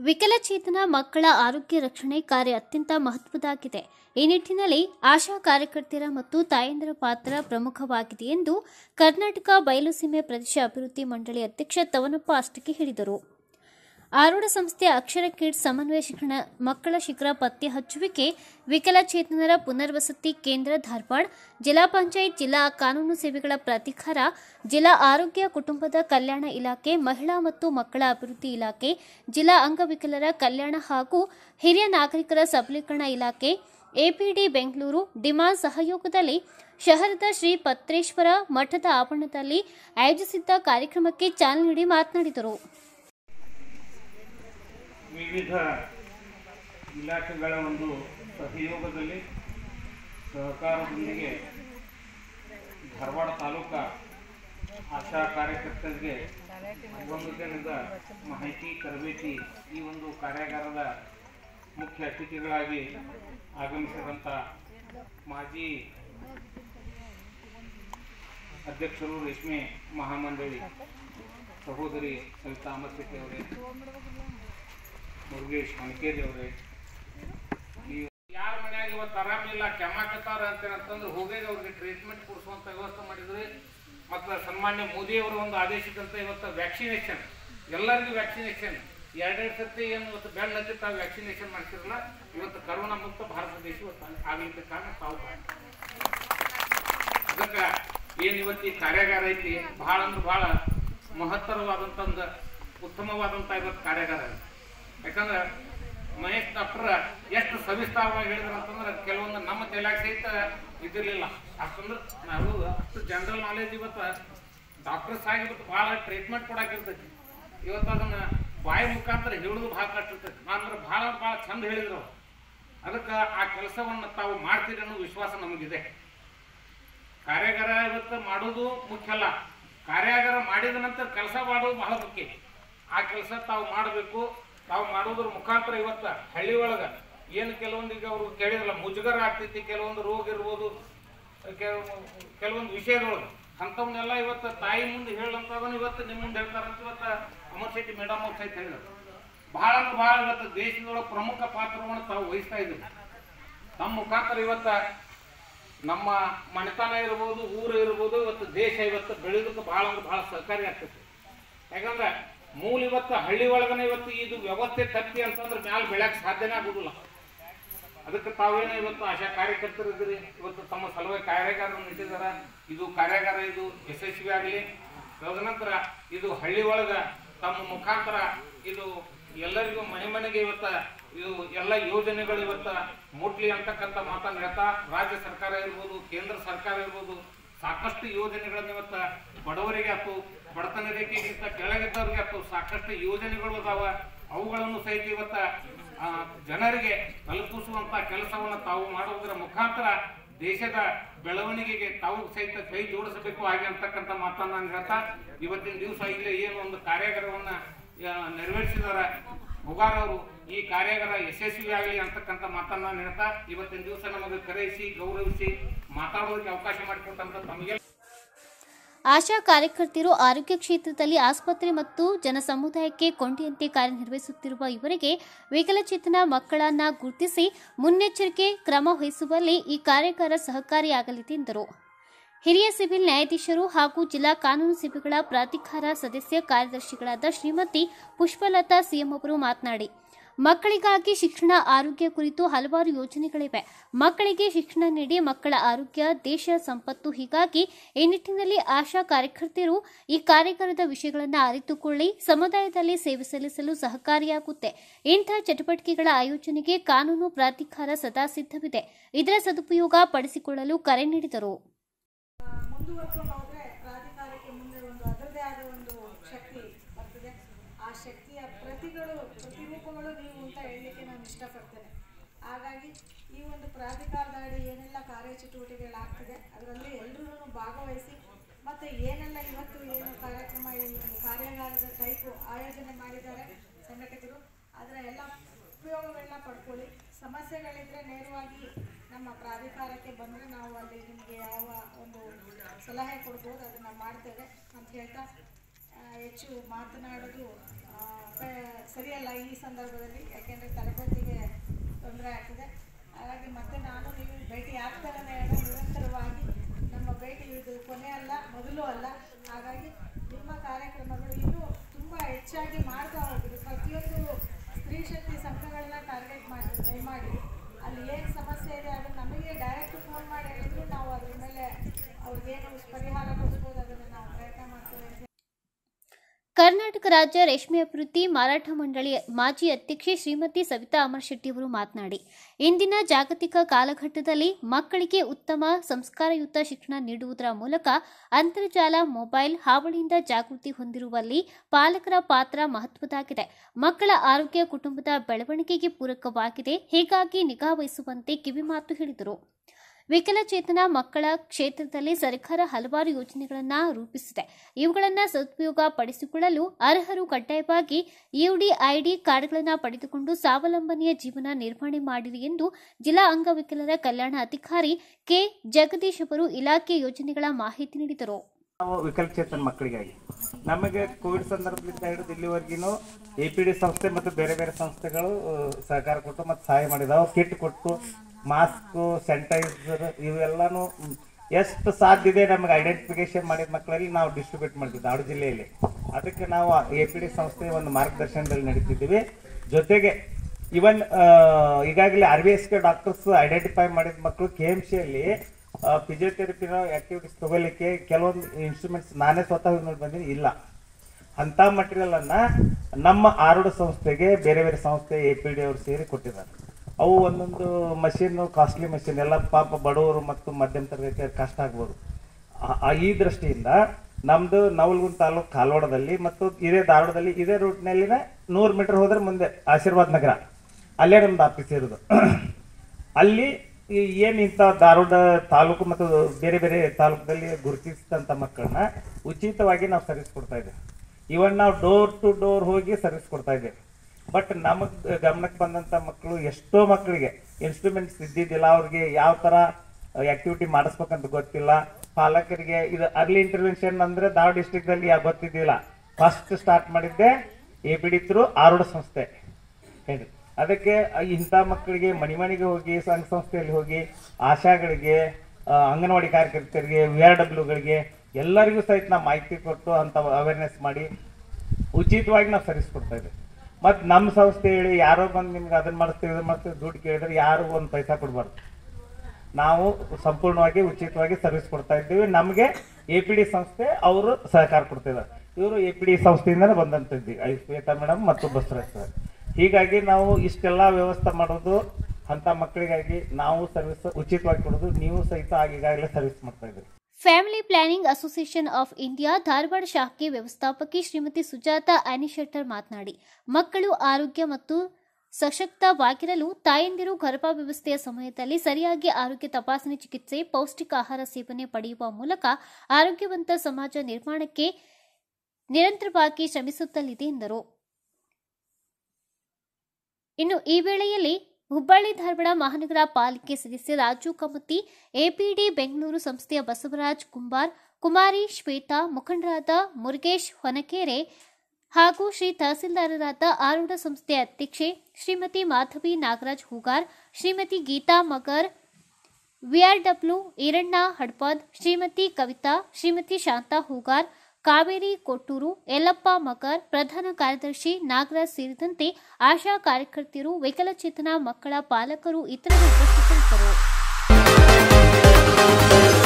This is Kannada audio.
ವಿಕಲಚೇತನ ಮಕ್ಕಳ ಆರೋಗ್ಯ ರಕ್ಷಣೆ ಕಾರ್ಯ ಅತ್ಯಂತ ಮಹತ್ವದಾಗಿದೆ ಈ ನಿಟ್ಟಿನಲ್ಲಿ ಆಶಾ ಕಾರ್ಯಕರ್ತೆಯರ ಮತ್ತು ತಾಯಂದಿರ ಪಾತ್ರ ಪ್ರಮುಖವಾಗಿದೆ ಎಂದು ಕರ್ನಾಟಕ ಬಯಲುಸೀಮೆ ಪ್ರದೇಶ ಅಭಿವೃದ್ಧಿ ಮಂಡಳಿ ಅಧ್ಯಕ್ಷ ತವನಪ್ಪ ಅಷ್ಟಕ್ಕೆ ಹೇಳಿದರು ಆರೂಢ ಸಂಸ್ಥೆಯ ಅಕ್ಷರ ಕಿಡ್ಸ್ ಸಮನ್ವಯ ಶಿಕ್ಷಣ ಮಕ್ಕಳ ಶಿಖರ ಪತ್ತೆ ಹಚ್ಚುವಿಕೆ ವಿಕಲಚೇತನರ ಪುನರ್ವಸತಿ ಕೇಂದ್ರ ಧಾರವಾಡ ಜಿಲ್ಲಾ ಪಂಚಾಯತ್ ಜಿಲ್ಲಾ ಕಾನೂನು ಸೇವೆಗಳ ಪ್ರಾಧಿಕಾರ ಜಿಲ್ಲಾ ಆರೋಗ್ಯ ಕುಟುಂಬದ ಕಲ್ಯಾಣ ಇಲಾಖೆ ಮಹಿಳಾ ಮತ್ತು ಮಕ್ಕಳ ಅಭಿವೃದ್ಧಿ ಇಲಾಖೆ ಜಿಲ್ಲಾ ಅಂಗವಿಕಲರ ಕಲ್ಯಾಣ ಹಾಗೂ ಹಿರಿಯ ನಾಗರಿಕರ ಸಬಲೀಕರಣ ಇಲಾಖೆ ಎಪಿಡಿ ಬೆಂಗಳೂರು ಡಿಮಾನ್ ಸಹಯೋಗದಲ್ಲಿ ಶಹರದ ಶ್ರೀ ಪತ್ರೇಶ್ವರ ಮಠದ ಆವರಣದಲ್ಲಿ ಆಯೋಜಿಸಿದ್ದ ಕಾರ್ಯಕ್ರಮಕ್ಕೆ ಚಾಲನೆ ನೀಡಿ ಮಾತನಾಡಿದರು ವಿವಿಧ ಇಲಾಖೆಗಳ ಒಂದು ಸಹಯೋಗದಲ್ಲಿ ಸಹಕಾರದೊಂದಿಗೆ ಧಾರವಾಡ ತಾಲೂಕಾ ಆಶಾ ಕಾರ್ಯಕರ್ತರಿಗೆ ಒಂದು ದಿನದ ಮಾಹಿತಿ ತರಬೇತಿ ಈ ಒಂದು ಕಾರ್ಯಾಗಾರದ ಮುಖ್ಯ ಅತಿಥಿಗಳಾಗಿ ಆಗಮಿಸಿದಂಥ ಮಾಜಿ ಅಧ್ಯಕ್ಷರು ರೇಷ್ಮೆ ಮಹಾಮಂಡಳಿ ಸಹೋದರಿ ಸವಿತಾ ಅಮರ್ಶೆಟ್ಟಿ ಅವರೇ ಮುರುಗೇಶ್ ಮಣಕೇರಿ ಅವರೇ ಈ ಯಾರ ಮನ್ಯಾಗ ಇವತ್ತು ಆರಾಮಿಲ್ಲ ಕೆಮ್ಮಾಕತ್ತಾರ ಅಂತಂದ್ರೆ ಹೋಗಿ ಅವ್ರಿಗೆ ಟ್ರೀಟ್ಮೆಂಟ್ ಕೊಡಿಸುವಂತ ವ್ಯವಸ್ಥೆ ಮಾಡಿದ್ರಿ ಮತ್ತು ಸನ್ಮಾನ್ಯ ಮೋದಿ ಅವರ ಒಂದು ಆದೇಶದಂತೆ ಇವತ್ತು ವ್ಯಾಕ್ಸಿನೇಷನ್ ಎಲ್ಲರಿಗೂ ವ್ಯಾಕ್ಸಿನೇಷನ್ ಎರಡೆರಡು ಸರ್ತಿ ಏನು ಇವತ್ತು ಬೆಲ್ಲ ಹತ್ತಿ ತಾವು ವ್ಯಾಕ್ಸಿನೇಷನ್ ಮಾಡ್ತಿರಲ್ಲ ಇವತ್ತು ಕರೋನಾ ಮುಕ್ತ ಭಾರತ ದೇಶ ಇವತ್ತು ಆಗ್ಲಿಕ್ಕೆ ಕಾರಣ ತಾವು ಕಾರಣ. ಅದಕ್ಕೆ ಏನು ಇವತ್ತು ಈ ಕಾರ್ಯಾಗಾರ ಐತಿ ಭಾಳ ಅಂದ್ರೆ ಭಾಳ ಮಹತ್ತರವಾದಂಥ ಒಂದು ಉತ್ತಮವಾದಂಥ ಇವತ್ತು ಕಾರ್ಯಾಗಾರ ಐತಿ. ಯಾಕಂದ್ರೆ ಮಹೇಶ್ ಡಾಕ್ಟರ್ ಎಷ್ಟು ಸವಿಸ್ತಾರವಾಗಿ ಹೇಳಿದ್ರು ಅಂತಂದ್ರೆ ಕೆಲವೊಂದು ನಮ್ಮ ತಲೆಯಾಗ ಸಹಿತ ಇದಿರಲಿಲ್ಲ ಅಷ್ಟಂದ್ರೆ ನಾವು ಅಷ್ಟು ಜನರಲ್ ನಾಲೆಜ್ ಇವತ್ತು ಡಾಕ್ಟರ್ಸ್ ಆಗಿ ಇವತ್ತು ಭಾಳ ಟ್ರೀಟ್ಮೆಂಟ್ ಕೊಡಾಕಿರ್ತೈತಿ ಇವತ್ತು ಅದನ್ನ ಬಾಯಿ ಮುಖಾಂತರ ಹಿಡಿದು ಭಾಳ ಕಷ್ಟ ಇರ್ತೈತಿ ಅಂದ್ರೆ ಭಾಳ ಭಾಳ ಚಂದ ಹೇಳಿದ್ರು ಅವ್ರು. ಅದಕ್ಕೆ ಆ ಕೆಲಸವನ್ನು ತಾವು ಮಾಡ್ತೀರಿ ಅನ್ನೋ ವಿಶ್ವಾಸ ನಮಗಿದೆ ಕಾರ್ಯಾಗಾರ ಇವತ್ತು ಮಾಡೋದು ಮುಖ್ಯ ಅಲ್ಲ ಕಾರ್ಯಾಗಾರ ಮಾಡಿದ ನಂತರ ಕೆಲಸ ಮಾಡೋದು ಬಹಳ ಮುಖ್ಯ ಆ ಕೆಲಸ ತಾವು ಮಾಡಬೇಕು ತಾವು ಮಾಡೋದ್ರ ಮುಖಾಂತರ ಇವತ್ತು ಹಳ್ಳಿ ಒಳಗ ಏನು ಕೆಲವೊಂದು ಈಗ ಅವರು ಕೇಳಿದ್ರಲ್ಲ ಮುಜುಗರ ಆಗ್ತೈತಿ ಕೆಲವೊಂದು ರೋಗ ಇರ್ಬೋದು ಕೆಲವು- ಕೆಲವೊಂದು ವಿಷಯದೊಳಗೆ ಅಂಥವನ್ನೆಲ್ಲ ಇವತ್ತು ತಾಯಿ ಮುಂದೆ ಹೇಳಂತದನ್ನ ಇವತ್ತು ನಿಮ್ಮ ಮುಂದೆ ಹೇಳ್ತಾರಂತ ಇವತ್ತು ಅಮರ್ ಶೆಟ್ಟಿ ಮೇಡಮ್ ಅವ್ರ ಸಹಿತ ಹೇಳಿದ್ರು ಬಹಳ ಅಂದ್ರೆ ಬಹಳ ಇವತ್ತು ದೇಶದೊಳಗೆ ಪ್ರಮುಖ ಪಾತ್ರವನ್ನು ತಾವು ವಹಿಸ್ತಾ ಇದ್ದೀವಿ ನಮ್ಮ ಮುಖಾಂತರ ಇವತ್ತ ನಮ್ಮ ಮನೆತನ ಇರ್ಬೋದು ಊರು ಇರ್ಬೋದು ಇವತ್ತು ದೇಶ ಇವತ್ತು ಬೆಳೆಯೋದಕ್ಕೆ ಬಹಳ ಅಂದ್ರೆ ಬಹಳ ಸಹಕಾರಿ ಆಗ್ತೈತಿ ಯಾಕಂದ್ರೆ ಮೂಲ ಇವತ್ತು ಹಳ್ಳಿ ಒಳಗನೆ ಇವತ್ತು ಇದು ವ್ಯವಸ್ಥೆ ತಪ್ಪಿ ಅಂತಂದ್ರೆ ಮ್ಯಾಲ ಬೆಳೆಯಕ್ಕೆ ಸಾಧ್ಯನೇ ಆಗುದಿಲ್ಲ ಅದಕ್ಕೆ ತಾವೇನು ಇವತ್ತು ಆಶಾ ಕಾರ್ಯಕರ್ತರು ಇದ್ದೀರಿ ಇವತ್ತು ತಮ್ಮ ಸಲುವಾಗಿ ಕಾರ್ಯಾಗಾರ ನಿಂತಿದಾರ ಇದು ಕಾರ್ಯಾಗಾರ ಇದು ಯಶಸ್ವಿ ಆಗಲಿ ತದನಂತರ ಇದು ಹಳ್ಳಿ ಒಳಗ ತಮ್ಮ ಮುಖಾಂತರ ಇದು ಎಲ್ಲರಿಗೂ ಮನೆ ಮನೆಗೆ ಇವತ್ತ ಇದು ಎಲ್ಲ ಯೋಜನೆಗಳು ಇವತ್ತ ಮುಟ್ಲಿ ಅಂತಕ್ಕಂಥ ಮಾತನ್ನು ಹೇಳ್ತಾ ರಾಜ್ಯ ಸರ್ಕಾರ ಇರ್ಬೋದು ಕೇಂದ್ರ ಸರ್ಕಾರ ಇರ್ಬೋದು ಸಾಕಷ್ಟು ಯೋಜನೆಗಳನ್ನ ಇವತ್ತ ಬಡವರಿಗೆ ಆಯ್ತು ಬಡತನ ರೇಖೆಗಿಂತ ಕೆಳಗಿದ್ದವ್ರಿಗೆ ಆಯ್ತು ಸಾಕಷ್ಟು ಯೋಜನೆಗಳು ಅದಾವ ಅವುಗಳನ್ನು ಸಹಿತ ಇವತ್ತ ಆ, ಜನರಿಗೆ ತಲುಪಿಸುವಂತ ಕೆಲಸವನ್ನು ತಾವು ಮಾಡುವುದರ ಮುಖಾಂತರ ದೇಶದ ಬೆಳವಣಿಗೆಗೆ ತಾವು ಸಹಿತ ಕೈ ಜೋಡಿಸಬೇಕು ಹಾಗೆ ಅಂತಕ್ಕಂಥ ಮಾತನ್ನ ನಾನು ಹೇಳ್ತಾ ಇವತ್ತಿನ ದಿವಸ ಇಲ್ಲಿ ಏನು ಒಂದು ಕಾರ್ಯಾಗಾರವನ್ನ ಆ, ನೆರವೇರಿಸಿದಾರ ಹುಗಾರ್ ಅವರು ಈ ಕಾರ್ಯಾಗಾರ ಯಶಸ್ವಿ ಆಗಲಿ ಅಂತಕ್ಕಂಥ ಮಾತನ್ನ ನಾನು ಹೇಳ್ತಾ ಇವತ್ತಿನ ದಿವಸ ನಮಗೆ ಕರೆಯಿಸಿ ಗೌರವಿಸಿ ಮಾತಾಡೋದಕ್ಕೆ ಅವಕಾಶ ಮಾಡಿಕೊಟ್ಟಂತ ತಮಗೆ ಆಶಾ ಕಾರ್ಯಕರ್ತೆಯರು ಆರೋಗ್ಯ ಕ್ಷೇತ್ರದಲ್ಲಿ ಆಸ್ಪತ್ರೆ ಮತ್ತು ಜನಸಮುದಾಯಕ್ಕೆ ಕೊಂಡಿಯಂತೆ ಕಾರ್ಯನಿರ್ವಹಿಸುತ್ತಿರುವ ಇವರಿಗೆ ವಿಕಲಚೇತನ ಮಕ್ಕಳನ್ನ ಗುರುತಿಸಿ ಮುನ್ನೆಚ್ಚರಿಕೆ ಕ್ರಮ ವಹಿಸುವಲ್ಲಿ ಈ ಕಾರ್ಯಾಗಾರ ಸಹಕಾರಿಯಾಗಲಿದೆ ಎಂದರು ಹಿರಿಯ ಸಿವಿಲ್ ನ್ಯಾಯಾಧೀಶರು ಹಾಗೂ ಜಿಲ್ಲಾ ಕಾನೂನು ಸೇವೆಗಳ ಪ್ರಾಧಿಕಾರ ಸದಸ್ಯ ಕಾರ್ಯದರ್ಶಿಗಳಾದ ಶ್ರೀಮತಿ ಪುಷ್ಪಲತಾ ಸಿಎಂ ಅವರು ಮಾತನಾಡಿ ಮಕ್ಕಳಿಗಾಗಿ ಶಿಕ್ಷಣ ಆರೋಗ್ಯ ಕುರಿತು ಹಲವಾರು ಯೋಜನೆಗಳಿವೆ ಮಕ್ಕಳಿಗೆ ಶಿಕ್ಷಣ ನೀಡಿ ಮಕ್ಕಳ ಆರೋಗ್ಯ ದೇಶ ಸಂಪತ್ತು ಹೀಗಾಗಿ ಈ ನಿಟ್ಟಿನಲ್ಲಿ ಆಶಾ ಕಾರ್ಯಕರ್ತೆಯರು ಈ ಕಾರ್ಯಾಗಾರದ ವಿಷಯಗಳನ್ನು ಅರಿತುಕೊಳ್ಳಿ ಸಮುದಾಯದಲ್ಲಿ ಸೇವೆ ಸಲ್ಲಿಸಲು ಸಹಕಾರಿಯಾಗುತ್ತೆ ಇಂಥ ಚಟುವಟಿಕೆಗಳ ಆಯೋಜನೆಗೆ ಕಾನೂನು ಪ್ರಾಧಿಕಾರ ಸದಾ ಸಿದ್ಧವಿದೆ ಇದರ ಸದುಪಯೋಗ ಪಡಿಸಿಕೊಳ್ಳಲು ಕರೆ ನೀಡಿದರು ಮುಂದುವರ್ಕೊಂಡು ಹೋದ್ರೆ ಪ್ರಾಧಿಕಾರಕ್ಕೆ ಮುಂದೆ ಒಂದು ಅದರದೇ ಆದ ಒಂದು ಶಕ್ತಿ ಬರ್ತದೆ ಆ ಶಕ್ತಿಯ ಪ್ರತಿಗಳು ಪ್ರತಿರೂಪಗಳು ನೀವು ಅಂತ ಹೇಳಲಿಕ್ಕೆ ನಾನು ಇಷ್ಟಪಡ್ತೇನೆ ಹಾಗಾಗಿ ಈ ಒಂದು ಪ್ರಾಧಿಕಾರದ ಅಡಿ ಏನೆಲ್ಲ ಕಾರ್ಯಚಟುವಟಿಕೆಗಳಾಗ್ತಿದೆ ಅದರಲ್ಲಿ ಎಲ್ಲರೂ ಭಾಗವಹಿಸಿ ಮತ್ತು ಏನೆಲ್ಲ ಇವತ್ತು ಏನು ಕಾರ್ಯಕ್ರಮ ಈ ಒಂದು ಕಾರ್ಯಾಗಾರದ ಟೈಪು ಆಯೋಜನೆ ಮಾಡಿದ್ದಾರೆ ಸಂಘಟಕರು ಅದರ ಎಲ್ಲ ಉಪಯೋಗಗಳನ್ನ ಪಡ್ಕೊಳ್ಳಿ ಸಮಸ್ಯೆಗಳಿದ್ರೆ ನೇರವಾಗಿ ನಮ್ಮ ಪ್ರಾಧಿಕಾರಕ್ಕೆ ಬಂದರೆ ನಾವು ಅಲ್ಲಿ ನಿಮಗೆ ಯಾವ ಒಂದು ಸಲಹೆ ಕೊಡ್ಬೋದು ಅದನ್ನು ಮಾಡ್ತೇವೆ ಅಂತ ಹೇಳ್ತಾ ಆ, ಹೆಚ್ಚು ಮಾತನಾಡೋದು ಆ, ಕ- ಸರಿಯಲ್ಲ ಈ ಸಂದರ್ಭದಲ್ಲಿ ಯಾಕೆಂದರೆ ತರಬೇತಿಗೆ ತೊಂದರೆ ಆಗ್ತದೆ ಹಾಗಾಗಿ ಮತ್ತೆ ನಾನು ನೀವು ಭೇಟಿ ಆಗ್ತಾನೆ ನಿರಂತರವಾಗಿ ನಮ್ಮ ಭೇಟಿ ಇದು ಕೊನೆ ಅಲ್ಲ ಮೊದಲು ಅಲ್ಲ ಹಾಗಾಗಿ ನಿಮ್ಮ ಕಾರ್ಯಕ್ರಮಗಳು ಇನ್ನೂ ತುಂಬ ಹೆಚ್ಚಾಗಿ ಮಾಡ್ತಾ ಹೋಗಿದೆ ಪ್ರತಿಯೊಂದು ಸ್ತ್ರೀ ಶಕ್ತಿ ಸಂಘಗಳನ್ನ ಟಾರ್ಗೆಟ್ ಮಾಡಿ ದಯಮಾಡಿ ಅಲ್ಲಿ ಏನು ಸಮಸ್ಯೆ ಇದೆ ಅದನ್ನು ನಮಗೆ ಡೈರೆಕ್ಟ್ ಫೋನ್ ಮಾಡಿ ಹೇಳಿದ್ರು ನಾವು ಅದ್ರ ಮೇಲೆ ಅವ್ರಿಗೇನು ಪರಿಹಾರ ಕೊಡ್ಬೋದು ಅದನ್ನು ನಾವು ಪ್ರಯತ್ನ ಮಾಡ್ತೇವೆ ಅಂತ ಕರ್ನಾಟಕ ರಾಜ್ಯ ರೇಷ್ಮೆ ಅಭಿವೃದ್ಧಿ ಮಾರಾಟ ಮಂಡಳಿ ಮಾಜಿ ಅಧ್ಯಕ್ಷೆ ಶ್ರೀಮತಿ ಸವಿತಾ ಅಮರ್ ಶೆಟ್ಟಿ ಅವರು ಮಾತನಾಡಿ ಇಂದಿನ ಜಾಗತಿಕ ಕಾಲಘಟ್ಟದಲ್ಲಿ ಮಕ್ಕಳಿಗೆ ಉತ್ತಮ ಸಂಸ್ಕಾರಯುತ ಶಿಕ್ಷಣ ನೀಡುವುದರ ಮೂಲಕ ಅಂತರ್ಜಾಲ ಮೊಬೈಲ್ ಹಾವಳಿಯಿಂದ ಜಾಗೃತಿ ಹೊಂದಿರುವಲ್ಲಿ ಪಾಲಕರ ಪಾತ್ರ ಮಹತ್ವದಾಗಿದೆ ಮಕ್ಕಳ ಆರೋಗ್ಯ ಕುಟುಂಬದ ಬೆಳವಣಿಗೆಗೆ ಪೂರಕವಾಗಿದೆ ಹೀಗಾಗಿ ನಿಗಾ ವಹಿಸುವಂತೆ ಕಿವಿಮಾತು ಹೇಳಿದರು ವಿಕಲಚೇತನ ಮಕ್ಕಳ ಕ್ಷೇತ್ರದಲ್ಲಿ ಸರ್ಕಾರ ಹಲವಾರು ಯೋಜನೆಗಳನ್ನು ರೂಪಿಸಿದೆ ಇವುಗಳನ್ನು ಸದುಪಯೋಗ ಪಡಿಸಿಕೊಳ್ಳಲು ಅರ್ಹರು ಕಡ್ಡಾಯವಾಗಿ ಯುಡಿಐಡಿ ಕಾರ್ಡ್ಗಳನ್ನು ಪಡೆದುಕೊಂಡು ಸ್ವಾವಲಂಬನೆಯ ಜೀವನ ನಿರ್ವಹಣೆ ಮಾಡಿರಿ ಎಂದು ಜಿಲ್ಲಾ ಅಂಗವಿಕಲರ ಕಲ್ಯಾಣ ಅಧಿಕಾರಿ ಕೆ ಜಗದೀಶ್ ಅವರು ಇಲಾಖೆ ಯೋಜನೆಗಳ ಮಾಹಿತಿ ನೀಡಿದರು ನಾವು ವಿಕಲಚೇತನ ಮಕ್ಕಳಿಗಾಗಿ ನಮಗೆ ಕೋವಿಡ್ ಸಂದರ್ಭದಿಂದ ಹಿಡಿದು ಇಲ್ಲಿವರೆಗಿನೂ ಎ ಪಿ ಡಿ ಸಂಸ್ಥೆ ಮತ್ತು ಬೇರೆ ಬೇರೆ ಸಂಸ್ಥೆಗಳು ಆ, ಸಹಕಾರ ಕೊಟ್ಟು ಮತ್ತು ಸಹಾಯ ಮಾಡಿದಾವೆ ಕಿಟ್ ಕೊಟ್ಟು ಮಾಸ್ಕು ಸ್ಯಾನಿಟೈಸರ್ ಇವೆಲ್ಲನೂ ಮ್, ಎಷ್ಟು ಸಾಧ್ಯ ಇದೆ ನಮಗೆ ಐಡೆಂಟಿಫಿಕೇಶನ್ ಮಾಡಿದ ಮಕ್ಕಳಲ್ಲಿ ನಾವು ಡಿಸ್ಟ್ರಿಬ್ಯೂಟ್ ಮಾಡ್ತಿದ್ವಿ ದಾವಣ ಜಿಲ್ಲೆಯಲ್ಲಿ ಅದಕ್ಕೆ ನಾವು ಎ ಪಿ ಡಿ ಸಂಸ್ಥೆ ಒಂದು ಮಾರ್ಗದರ್ಶನದಲ್ಲಿ ನಡೀತಿದ್ದೀವಿ ಜೊತೆಗೆ ಇವನ್ ಈಗಾಗಲೇ ಆರ್ ಬಿ ಎಸ್ಗೆ ಡಾಕ್ಟರ್ಸ್ ಐಡೆಂಟಿಫೈ ಮಾಡಿದ ಮಕ್ಕಳು ಕೆ ಎಮ್ ಸಿಯಲ್ಲಿ ಫಿಸಿಯೋಥೆರಪಿನ ಆಕ್ಟಿವಿಟೀಸ್ ತಗೊಳ್ಳಿಕ್ಕೆ ಕೆಲವೊಂದು ಇನ್ಸ್ಟ್ರೂಮೆಂಟ್ಸ್ ನಾನೇ ಸ್ವತಃ ನೋಡಿ ಬಂದೀನಿ ಇಲ್ಲ ಅಂಥ ಮಟೀರಿಯಲ್ ಅನ್ನ ನಮ್ಮ ಆರೋಡ ಸಂಸ್ಥೆಗೆ ಬೇರೆ ಬೇರೆ ಸಂಸ್ಥೆ ಎ ಪಿ ಡಿ ಅವರು ಸೇರಿ ಕೊಟ್ಟಿದ್ದಾರೆ ಅವು ಒಂದೊಂದು ಮಷೀನ್ ಕಾಸ್ಟ್ಲಿ ಮಷೀನ್ ಎಲ್ಲ ಪಾಪ ಬಡವರು ಮತ್ತು ಮಧ್ಯಮ ತರಗತಿಯ ಕಷ್ಟ ಆಗ್ಬೋದು ಆ- ಆ ಈ ದೃಷ್ಟಿಯಿಂದ ನಮ್ದು ನವಲ್ಗುಂದ್ ತಾಲೂಕು ಕಾಲೋಡದಲ್ಲಿ ಮತ್ತು ಇದೇ ಧಾರವಾಡದಲ್ಲಿ ಇದೇ ರೂಟ್ನಲ್ಲಿನ ನೂರು ಮೀಟರ್ ಹೋದ್ರೆ ಮುಂದೆ ಆಶೀರ್ವಾದ್ ನಗರ ಅಲ್ಲೇ ನಮ್ದು ಆಫೀಸ್ ಇರೋದು ಅಲ್ಲಿ ಈ- ಏನ್ ಇಂಥ ಧಾರವಾಡ ತಾಲೂಕು ಮತ್ತು ಬೇರೆ ಬೇರೆ ತಾಲೂಕದಲ್ಲಿ ಗುರುತಿಸಿದಂಥ ಮಕ್ಕಳನ್ನ ಉಚಿತವಾಗಿ ನಾವು ಸರ್ವಿಸ್ ಕೊಡ್ತಾ ಇದ್ದೇವೆ ಇವನ್ ನಾವು ಡೋರ್ ಟು ಡೋರ್ ಹೋಗಿ ಸರ್ವಿಸ್ ಕೊಡ್ತಾ ಇದ್ದೇವೆ ಬಟ್ ನಮಗ್ ಗಮನಕ್ಕೆ ಬಂದಂತ ಮಕ್ಕಳು ಎಷ್ಟೋ ಮಕ್ಕಳಿಗೆ ಇನ್ಸ್ಟ್ರೂಮೆಂಟ್ಸ್ ಇದ್ದಿದ್ದಿಲ್ಲ ಅವ್ರಿಗೆ ಯಾವ ತರ ಆಕ್ಟಿವಿಟಿ ಮಾಡಿಸ್ಬೇಕಂತ ಗೊತ್ತಿಲ್ಲ ಪಾಲಕರಿಗೆ ಇದು ಅರ್ಲಿ ಇಂಟರ್ವೆನ್ಷನ್ ಅಂದ್ರೆ ಧಾರವಾಡ ಡಿಸ್ಟ್ರಿಕ್ಟ್ ಅಲ್ಲಿ ಯಾವ್ ಗೊತ್ತಿದ್ದಿಲ್ಲ ಫಸ್ಟ್ ಸ್ಟಾರ್ಟ್ ಮಾಡಿದ್ದೆ A B D through Aroodha ಸಂಸ್ಥೆ ಹೇಳಿ ಅದಕ್ಕೆ ಇಂಥ ಮಕ್ಕಳಿಗೆ ಮನೆ ಮನೆಗೆ ಹೋಗಿ ಸಂಘ ಸಂಸ್ಥೆಯಲ್ಲಿ ಹೋಗಿ ಆಶಾಗಳಿಗೆ ಆ, ಅಂಗನವಾಡಿ ಕಾರ್ಯಕರ್ತರಿಗೆ ವಿ ಆರ್ ಡಬ್ಲ್ಯೂಗಳಿಗೆ ಎಲ್ಲರಿಗೂ ಸಹಿತ ನಾವು ಮಾಹಿತಿ ಕೊಟ್ಟು ಅಂತ ಅವೇರ್ನೆಸ್ ಮಾಡಿ ಉಚಿತವಾಗಿ ನಾವು ಸರ್ವಿಸ್ ಕೊಡ್ತಾ ಇದ್ದೀವಿ ಮತ್ತು ನಮ್ಮ ಸಂಸ್ಥೆ ಹೇಳಿ ಯಾರೋ ಬಂದು ನಿಮ್ಗೆ ಅದನ್ನ ಮಾಡಿಸ್ತೀವಿ ಇದನ್ನ ಮಾಡ್ತೀವಿ ದುಡ್ಡು ಕೇಳಿದ್ರೆ ಯಾರು ಒಂದು ಪೈಸಾ ಕೊಡಬಾರ್ದು ನಾವು ಸಂಪೂರ್ಣವಾಗಿ ಉಚಿತವಾಗಿ ಸರ್ವಿಸ್ ಕೊಡ್ತಾ ಇದ್ದೀವಿ ನಮಗೆ ಎ ಪಿ ಡಿ ಸಂಸ್ಥೆ ಅವರು ಸಹಕಾರ ಕೊಡ್ತಿದ್ದಾರೆ ಇವರು ಎ ಪಿ ಡಿ ಸಂಸ್ಥೆಯಿಂದನೇ ಬಂದಂತಿದ್ವಿ ಐ ಶ್ವೇತಾ ಮೇಡಮ್ ಮತ್ತು ಬಸವರಾಜ್ ಸರ್ ಹೀಗಾಗಿ ನಾವು ಇಷ್ಟೆಲ್ಲ ವ್ಯವಸ್ಥೆ ಮಾಡೋದು ಅಂತ ಮಕ್ಕಳಿಗಾಗಿ ನಾವು ಸರ್ವಿಸ್ ಉಚಿತವಾಗಿ ಕೊಡೋದು ನೀವು ಸಹಿತ ಆಗ ಈಗಾಗಲೇ ಸರ್ವಿಸ್ ಮಾಡ್ತಾ ಇದ್ದೀರಿ family planning association of India Dharwad ಶಾಖೆ ವ್ಯವಸ್ಥಾಪಕಿ ಶ್ರೀಮತಿ ಸುಜಾತ ಆನಿಶೆಟ್ಟರ್ ಮಾತನಾಡಿ ಮಕ್ಕಳು ಆರೋಗ್ಯ ಮತ್ತು ಸಶಕ್ತವಾಗಿರಲು ತಾಯಂದಿರು ಗರ್ಭಾವ್ಯವಸ್ಥೆಯ ಸಮಯದಲ್ಲಿ ಸರಿಯಾಗಿ ಆರೋಗ್ಯ ತಪಾಸಣೆ ಚಿಕಿತ್ಸೆ ಪೌಷ್ಟಿಕ ಆಹಾರ ಸೇವನೆ ಪಡೆಯುವ ಮೂಲಕ ಆರೋಗ್ಯವಂತ ಸಮಾಜ ನಿರ್ಮಾಣಕ್ಕೆ ನಿರಂತರವಾಗಿ ಶ್ರಮಿಸುತ್ತಲಿದೆ ಎಂದರು ಇನ್ನು ಈ ವೇಳೆಯಲ್ಲಿ ಹುಬ್ಬಳ್ಳಿ ಧಾರವಾಡ ಮಹಾನಗರ ಪಾಲಿಕೆ ಸದಸ್ಯ ರಾಜು ಕಮತಿ ಎಪಿಡಿ ಬೆಂಗಳೂರು ಸಂಸ್ಥೆಯ ಬಸವರಾಜ್ ಕುಂಬಾರ್ ಕುಮಾರಿ ಶ್ವೇತಾ ಮುಖಂಡರಾದ ಮುರುಗೇಶ್ ಹೊನಕೆರೆ ಹಾಗೂ ಶ್ರೀ ತಹಸೀಲ್ದಾರರಾದ ಆರೂಢ ಸಂಸ್ಥೆಯ ಅಧ್ಯಕ್ಷೆ ಶ್ರೀಮತಿ ಮಾಧವಿ ನಾಗರಾಜ್ ಹೂಗಾರ್ ಶ್ರೀಮತಿ ಗೀತಾ ಮಗರ್ ವಿಆರ್ಡಬ್ಲ್ಯೂ ಈರಣ್ಣ ಹಡ್ಪದ್ ಶ್ರೀಮತಿ ಕವಿತಾ ಶ್ರೀಮತಿ ಶಾಂತಾ ಹೂಗಾರ್ ಕಾವೇರಿ ಕೊಟ್ಟೂರು ಯಲ್ಲಪ್ಪ ಮಗರ್ ಪ್ರಧಾನ ಕಾರ್ಯದರ್ಶಿ ನಾಗರಾಜ್ ಸೇರಿದಂತೆ ಆಶಾ ಕಾರ್ಯಕರ್ತೆಯರು ವಿಕಲಚೇತನ ಮಕ್ಕಳ ಪಾಲಕರು ಇತರರು ಉಪಸ್ಥಿತರಿದ್ದರು